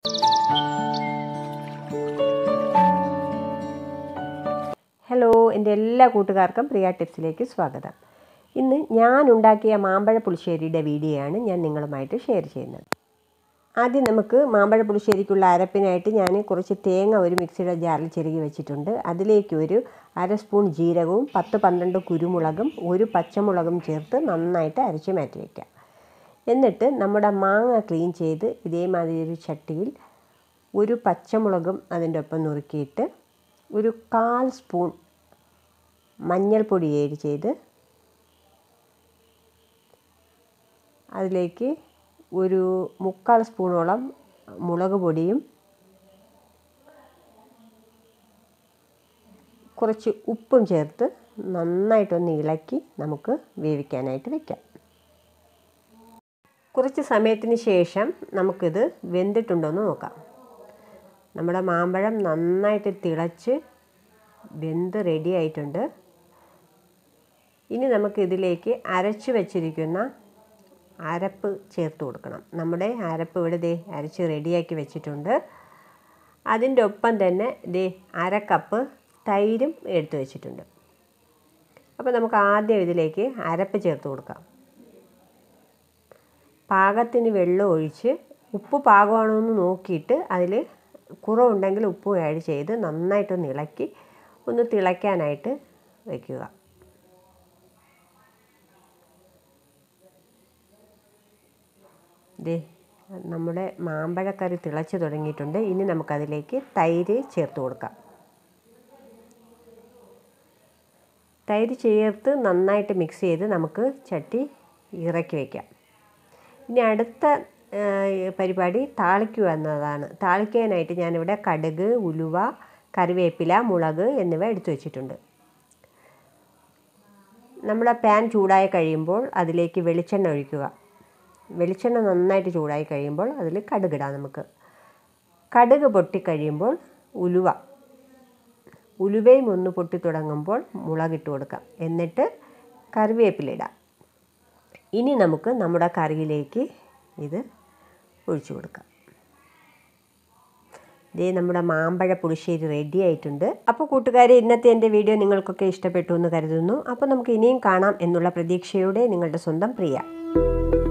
hello എൻ്റെ എല്ലാ കൂട്ടുകാർക്കും പ്രിയ ടിപ്സിലേക്ക് സ്വാഗതം ഇന്ന് ഞാൻ ഉണ്ടാക്കിയ മാമ്പഴ പുളിശ്ശേരിയുടെ വീഡിയോയാണ് ഞാൻ നിങ്ങളുമായിട്ട് ഷെയർ ചെയ്യുന്നത് ആദ്യം നമുക്ക് മാമ്പഴ പുളിശ്ശേരിക്കുള്ള അരപ്പിനായിട്ട് ഞാൻ കുറച്ച് തേങ്ങ ഒരു മിക്സിയുടെ ജാറിൽ ചെരുകി വെച്ചിട്ടുണ്ട് അതിലേക്ക് ഒരു അര സ്പൂൺ ജീരകവും പത്ത് പന്ത്രണ്ട് കുരുമുളകും ഒരു പച്ചമുളകും ചേർത്ത് നന്നായിട്ട് അരച്ച് മാറ്റി വയ്ക്കാം എന്നിട്ട് നമ്മുടെ മാങ്ങ ക്ലീൻ ചെയ്ത് ഇതേമാതിരി ഒരു ചട്ടിയിൽ ഒരു പച്ചമുളകും അതിൻ്റെ ഒപ്പം നുറുക്കിയിട്ട് ഒരു കാൽ സ്പൂൺ മഞ്ഞൾപ്പൊടി ഏഡ് ചെയ്ത് അതിലേക്ക് ഒരു മുക്കാൽ സ്പൂണോളം മുളക് പൊടിയും കുറച്ച് ഉപ്പും ചേർത്ത് നന്നായിട്ടൊന്ന് ഇളക്കി നമുക്ക് വേവിക്കാനായിട്ട് വയ്ക്കാം കുറച്ച് സമയത്തിന് ശേഷം നമുക്കിത് വെന്തിട്ടുണ്ടോ എന്ന് നോക്കാം നമ്മുടെ മാമ്പഴം നന്നായിട്ട് തിളച്ച് വെന്ത് റെഡി ആയിട്ടുണ്ട് ഇനി നമുക്ക് ഇതിലേക്ക് അരച്ച് വെച്ചിരിക്കുന്ന അരപ്പ് ചേർത്ത് കൊടുക്കണം നമ്മുടെ അരപ്പ് ഇവിടെ ദേ അരച്ച് റെഡിയാക്കി വെച്ചിട്ടുണ്ട് അതിൻ്റെ ഒപ്പം തന്നെ ദേ അര കപ്പ് തൈരും എടുത്തു വെച്ചിട്ടുണ്ട് അപ്പോൾ നമുക്ക് ആദ്യം ഇതിലേക്ക് അരപ്പ് ചേർത്ത് കൊടുക്കാം പാകത്തിന് വെള്ളം ഒഴിച്ച് ഉപ്പ് പാകമാണോ എന്ന് നോക്കിയിട്ട് അതിൽ കുറവുണ്ടെങ്കിൽ ഉപ്പ് ആഡ് ചെയ്ത് നന്നായിട്ടൊന്ന് ഇളക്കി ഒന്ന് തിളയ്ക്കാനായിട്ട് വയ്ക്കുക ദേ നമ്മുടെ മാമ്പഴക്കറി തിളച്ച് തുടങ്ങിയിട്ടുണ്ട് ഇനി നമുക്കതിലേക്ക് തൈര് ചേർത്ത് കൊടുക്കാം തൈര് ചേർത്ത് നന്നായിട്ട് മിക്സ് ചെയ്ത് നമുക്ക് ചട്ടി ഇറക്കി വയ്ക്കാം ഇനി അടുത്ത പരിപാടി താളിക്കുക എന്നതാണ് താളിക്കാനായിട്ട് ഞാനിവിടെ കടുക് ഉലുവ കറിവേപ്പില മുളക് എന്നിവ എടുത്തു വച്ചിട്ടുണ്ട് നമ്മുടെ പാൻ ചൂടായി കഴിയുമ്പോൾ അതിലേക്ക് വെളിച്ചെണ്ണ ഒഴിക്കുക വെളിച്ചെണ്ണ നന്നായിട്ട് ചൂടായി കഴിയുമ്പോൾ അതിൽ കടുകിടാം നമുക്ക് കടുക് പൊട്ടിക്കഴിയുമ്പോൾ ഉലുവ ഉലുവയും ഒന്ന് പൊട്ടി തുടങ്ങുമ്പോൾ മുളകിട്ട് കൊടുക്കാം എന്നിട്ട് കറിവേപ്പില ഇടാം ഇനി നമുക്ക് നമ്മുടെ കറിയിലേക്ക് ഇത് ഒഴിച്ചു കൊടുക്കാം ഇതേ നമ്മുടെ മാമ്പഴ പുളിശ്ശേരി റെഡി ആയിട്ടുണ്ട് അപ്പോൾ കൂട്ടുകാരെ ഇന്നത്തെ എൻ്റെ വീഡിയോ നിങ്ങൾക്കൊക്കെ ഇഷ്ടപ്പെട്ടു എന്ന് കരുതുന്നു അപ്പോൾ നമുക്ക് ഇനിയും കാണാം എന്നുള്ള പ്രതീക്ഷയോടെ നിങ്ങളുടെ സ്വന്തം പ്രിയ